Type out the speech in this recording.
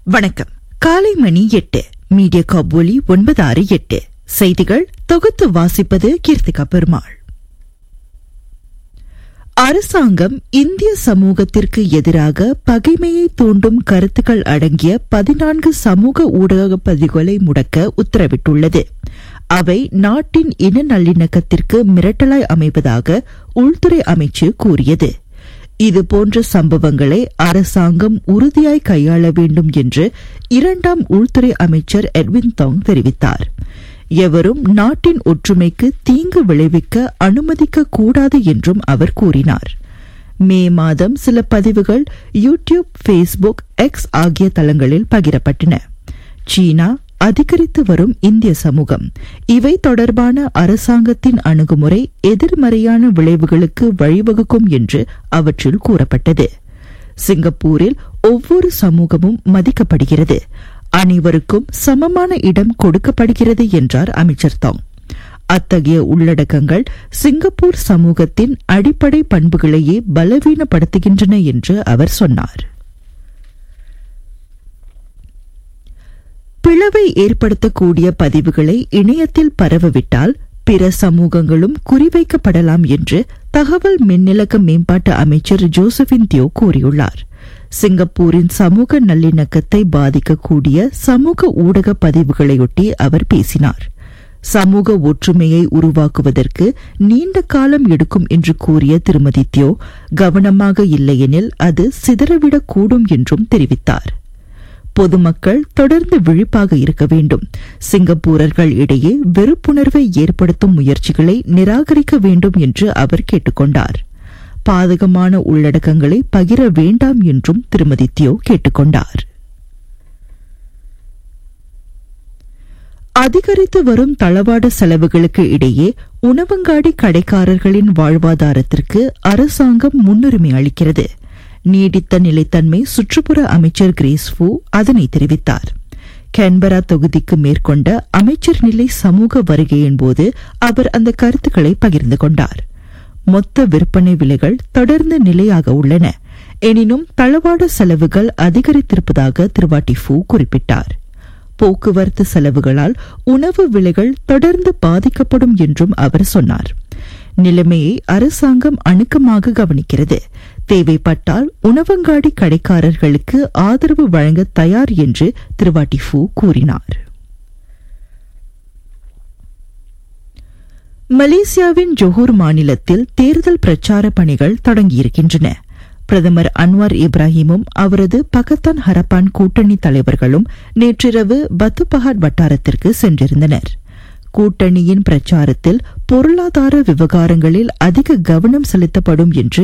வணக்கம் காலை மணி எட்டு மீடியா காப் ஒலி ஒன்பது ஆறு எட்டு செய்திகள் தொகுத்து வாசிப்பது கீர்த்திகா பெருமாள் அரசாங்கம் இந்திய சமூகத்திற்கு எதிராக பகைமையை தூண்டும் கருத்துக்கள் அடங்கிய பதினான்கு சமூக ஊடக பதிவுகளை முடக்க உத்தரவிட்டுள்ளது அவை நாட்டின் இன நல்லிணக்கத்திற்கு மிரட்டலாய் அமைவதாக உள்துறை அமைச்சு கூறியது இதுபோன்ற சம்பவங்களை அரசாங்கம் உறுதியாய் கையாள வேண்டும் என்று இரண்டாம் உள்துறை அமைச்சர் எட்வின் தாங் தெரிவித்தார் எவரும் நாட்டின் ஒற்றுமைக்கு தீங்கு விளைவிக்க அனுமதிக்க கூடாது என்றும் அவர் கூறினார் மே மாதம் சில பதிவுகள் யூடியூப் ஃபேஸ்புக் எக்ஸ் ஆகிய தளங்களில் பகிரப்பட்டன சீனா அதிகரித்து வரும் இந்திய சமூகம் இவை தொடர்பான அரசாங்கத்தின் அணுகுமுறை எதிர்மறையான விளைவுகளுக்கு வழிவகுக்கும் என்று அவற்றில் கூறப்பட்டது சிங்கப்பூரில் ஒவ்வொரு சமூகமும் மதிக்கப்படுகிறது அனைவருக்கும் சமமான இடம் கொடுக்கப்படுகிறது என்றார் அமைச்சர் தாங் அத்தகைய உள்ளடக்கங்கள் சிங்கப்பூர் சமூகத்தின் அடிப்படை பண்புகளையே பலவீனப்படுத்துகின்றன என்று அவர் சொன்னார் பிளவை ஏற்படுத்தக்கூடிய பதிவுகளை இணையத்தில் பரவவிட்டால் பிற சமூகங்களும் குறிவைக்கப்படலாம் என்று தகவல் மின்னிலக்க மேம்பாட்டு அமைச்சர் ஜோசபின் தியோ கூறியுள்ளார் சிங்கப்பூரின் சமூக நல்லிணக்கத்தை பாதிக்கக்கூடிய சமூக ஊடக பதிவுகளையொட்டி அவர் பேசினார் சமூக ஒற்றுமையை உருவாக்குவதற்கு நீண்ட காலம் எடுக்கும் என்று கூறிய திருமதி தியோ கவனமாக இல்லையெனில் அது சிதறவிடக்கூடும் என்றும் தெரிவித்தார் பொதுமக்கள் தொடர்ந்து விழிப்பாக இருக்க வேண்டும் சிங்கப்பூரர்கள் இடையே வெறுப்புணர்வை ஏற்படுத்தும் முயற்சிகளை நிராகரிக்க வேண்டும் என்று அவர் கேட்டுக்கொண்டார் பாதகமான உள்ளடக்கங்களை பகிர வேண்டாம் என்றும் திருமதி தியோ கேட்டுக்கொண்டார் அதிகரித்து வரும் தளவாட செலவுகளுக்கு இடையே உணவங்காடி கடைக்காரர்களின் வாழ்வாதாரத்திற்கு அரசாங்கம் முன்னுரிமை அளிக்கிறது நீடித்த நிலைத்தன்மை சுற்றுப்புற அமைச்சர் கிரேஸ் ஃபூ அதனை தெரிவித்தார் கேன்பரா தொகுதிக்கு மேற்கொண்ட அமைச்சர் நிலை சமூக வருகையின் போது அவர் அந்த கருத்துக்களை பகிர்ந்து கொண்டார் மொத்த விற்பனை விலைகள் தொடர்ந்து நிலையாக உள்ளன எனினும் தளவாட செலவுகள் அதிகரித்திருப்பதாக திருவாட்டி ஃபூ குறிப்பிட்டார் போக்குவரத்து செலவுகளால் உணவு விலைகள் தொடர்ந்து பாதிக்கப்படும் என்றும் அவர் சொன்னார் நிலைமையை அரசாங்கம் அணுக்கமாக கவனிக்கிறது தேவைப்பட்டால் உணவங்காடி கடைக்காரர்களுக்கு ஆதரவு வழங்க தயார் என்று திருவாட்டி ஃபூ கூறினார் மலேசியாவின் ஜொஹூர் மாநிலத்தில் தேர்தல் பிரச்சார பணிகள் தொடங்கியிருக்கின்றன பிரதமர் அன்வார் இப்ராஹிமும் அவரது பகத்தான் ஹரப்பான் கூட்டணி தலைவர்களும் நேற்றிரவு பத்துபஹாட் வட்டாரத்திற்கு சென்றிருந்தனர் கூட்டணியின் பிரச்சாரத்தில் பொருளாதார விவகாரங்களில் அதிக கவனம் செலுத்தப்படும் என்று